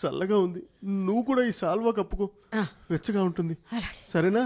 చల్లగా ఉంది నువ్వు కూడా ఈ సాల్వా కప్పుకో ఆ. వెచ్చగా ఉంటుంది అలాగే సరేనా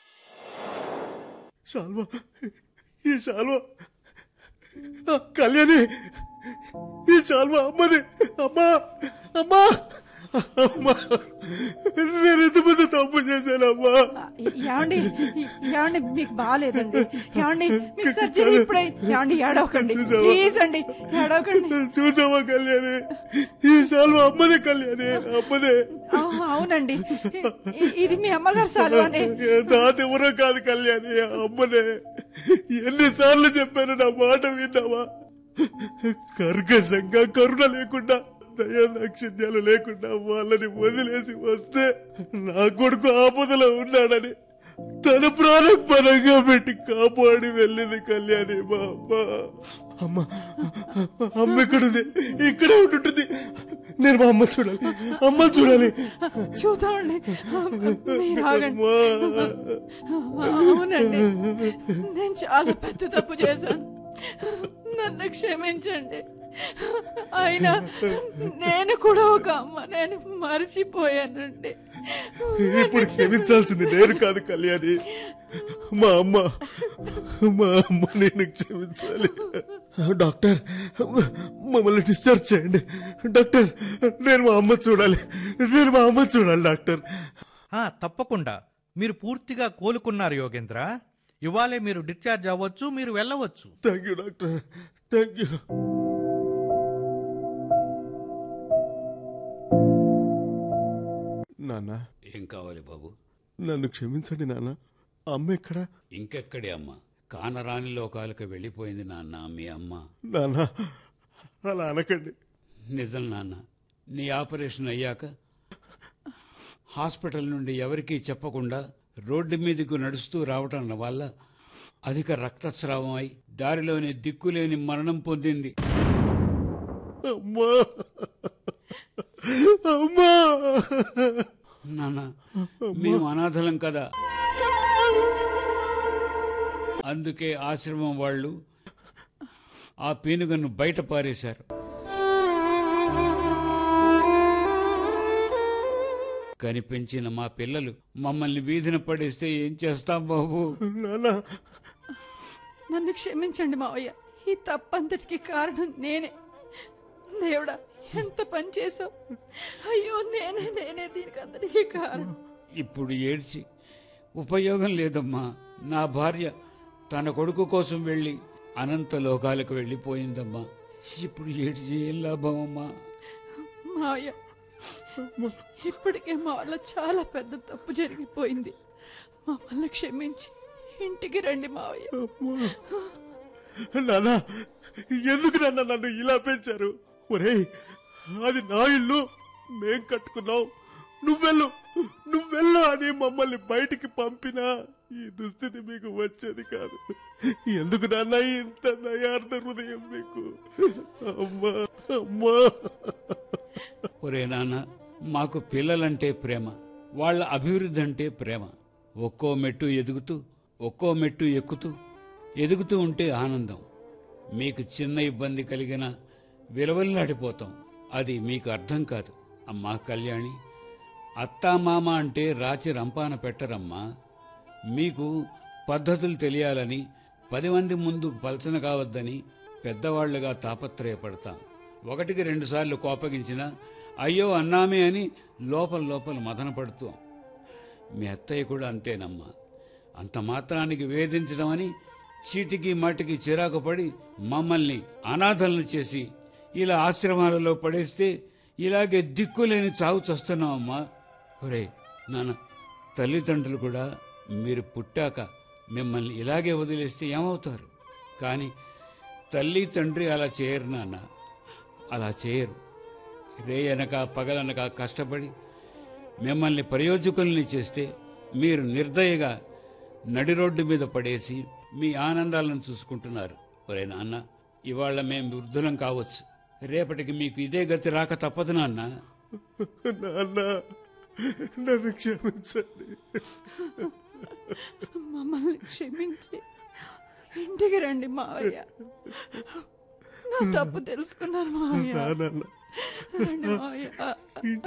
సాల్వా ఈ సాల్వా ఆ, కళ్యాణి ఈ సాల్వా అమ్మది అమ్మా అమ్మా అమ్మా నేను ఎంతమంది తప్పు చేశానమ్మా ఆ, ఏమండి ఏమండి మీకు బాగాలేదండి ఏమండి మీకు సర్జరీ ఇప్పుడే ఏమండి ఏడవకండి చూసావా? ప్లీజ్ అండి ఏడవకండి చూసావా కళ్యాణి ఈ సాల్వా అమ్మదే కళ్యాణి అమ్మదే ఆ, అవునండి ఇ- ఇది మీ అమ్మగారు సాల్వానే నాదెవరో కాదు కళ్యాణి అమ్మనే ఎన్నిసార్లు చెప్పాను నా మాట విన్నావా కర్కశంగా కరుణ లేకుండా దయా దాక్షిణ్యాలు లేకుండా వాళ్ళని వదిలేసి వస్తే నా కొడుకు ఆపదలో ఉన్నాడని తన ప్రాణం పరంగా పెట్టి కాపాడి వెళ్ళింది కళ్యాణి మా అమ్మ అమ్మ అమ్మ ఇక్కడుంది ఇక్కడే ఉంటుంటుంది నేను మా అమ్మ చూడాలి అమ్మ చూడాలి చూద్దామండి మీరు ఆగండి అమ్మా అవునండి నేను చాలా పెద్ద తప్పు చేశాను నన్ను క్షమించండి అయినా నేను కూడా ఒక అమ్మ నేను మర్చిపోయానండి ఇప్పుడు క్షమించాల్సింది నేను కాదు కళ్యాణి మా అమ్మ మా అమ్మ నేను క్షమించాలి డాక్టర్ మమ్మల్ని డిశ్చార్జ్ చేయండి డాక్టర్ నేను మా అమ్మ చూడాలి నేను మా అమ్మ చూడాలి డాక్టర్ ఆ, తప్పకుండా మీరు పూర్తిగా కోలుకున్నారు యోగేంద్ర ఇవాళే మీరు డిశ్చార్జ్ అవ్వచ్చు మీరు వెళ్ళవచ్చు thank you doctor thank you నాన్న ఏం కావాలి బాబు నన్ను క్షమించండి నాన్న అమ్మ ఎక్కడ ఇంకెక్కడే అమ్మ కానరాని లోకాలకు వెళ్ళిపోయింది నాన్న మీ అమ్మ నాన్న అలా అనకండి నిజం నాన్న నీ ఆపరేషన్ అయ్యాక హాస్పిటల్ నుండి ఎవరికీ చెప్పకుండా రోడ్డు మీదకు నడుస్తూ రావటం వల్ల అధిక రక్తస్రావం అయి దారిలోనే దిక్కులేని మరణం పొందింది అమ్మా అమ్మా నాన్న మేము అనాథలం కదా అందుకే ఆశ్రమం వాళ్ళు ఆ పీనుగను బయట పారేశారు కనిపెంచిన మా పిల్లలు మమ్మల్ని వీధిన పడేస్తే ఏం చేస్తాం బాబు నాన్న నన్ను క్షమించండి మావయ్య ఈ తప్పంతటికి కారణం నేనే దేవుడా ఎంత పని చేసావు అయ్యో నేనే నేనే దీనికి అందరికీ కారణం ఇప్పుడు ఏడ్చి ఉపయోగం లేదమ్మా నా భార్య తన కొడుకు కోసం వెళ్ళి అనంత లోకాలకు వెళ్ళిపోయిందమ్మా ఇప్పుడు ఏడ్చి ఏం లాభం అమ్మా మావయ్య ఇప్పటికే మా వల్ల చాలా పెద్ద తప్పు జరిగిపోయింది మమ్మల్ని క్షమించి ఇంటికి రండి మావయ్య నాన్న ఎందుకు నాన్న నన్ను ఇలా పెంచారు ఒరేయ్ అది నా ఇల్లు మేం కట్టుకున్నాం నువ్వెళ్ళు నువ్వెళ్ళు అని మమ్మల్ని బయటికి పంపినా ఈ దుస్థితి మీకు వచ్చేది కాదు ఎందుకు నాన్న ఇంత దయార్థ హృదయం మీకు అమ్మా అమ్మా ఒరే నాన్న మాకు పిల్లలంటే ప్రేమ వాళ్ళ అభివృద్ధి అంటే ప్రేమ ఒక్కో మెట్టు ఎదుగుతూ ఒక్కో మెట్టు ఎక్కుతూ ఎదుగుతూ ఉంటే ఆనందం మీకు చిన్న ఇబ్బంది కలిగిన విలవల్లాడిపోతాం అది మీకు అర్థం కాదు అమ్మా కళ్యాణి అత్తామామ అంటే రాచి రంపాన పెట్టరమ్మా మీకు పద్ధతులు తెలియాలని పది మంది ముందు పలచన కావద్దని పెద్దవాళ్లుగా తాపత్రయపడతాం ఒకటికి రెండుసార్లు కోపగించినా అయ్యో అన్నామే అని లోపల లోపల మదన పడుతాం మీ అత్తయ్య కూడా అంతేనమ్మా అంత మాత్రానికి వేధించడమని చీటికి మాటికి చిరాకు పడి మమ్మల్ని అనాథలను చేసి ఇలా ఆశ్రమాలలో పడేస్తే ఇలాగే దిక్కులేని చావు చస్తున్నామమ్మా ఒరే నాన్న తల్లిదండ్రులు కూడా మీరు పుట్టాక మిమ్మల్ని ఇలాగే వదిలేస్తే ఏమవుతారు కానీ తల్లి తండ్రి అలా చేయరు నాన్న అలా చేయరు రేయనక పగలనక కష్టపడి మిమ్మల్ని ప్రయోజకుల్ని చేస్తే మీరు నిర్దయగా నడి రోడ్డు మీద పడేసి మీ ఆనందాలను చూసుకుంటున్నారు ఒరే నాన్న ఇవాళ మేం వృద్ధులం కావచ్చు రేపటికి మీకు ఇదే గతి రాక తప్పదు నాన్న నాన్న నన్ను క్షమించండి మమ్మల్ని క్షమించి ఇంటికి రండి మావయ్య నా తప్పు తెలుసుకున్నాను మావయ్య నాన్న రండి మావయ్య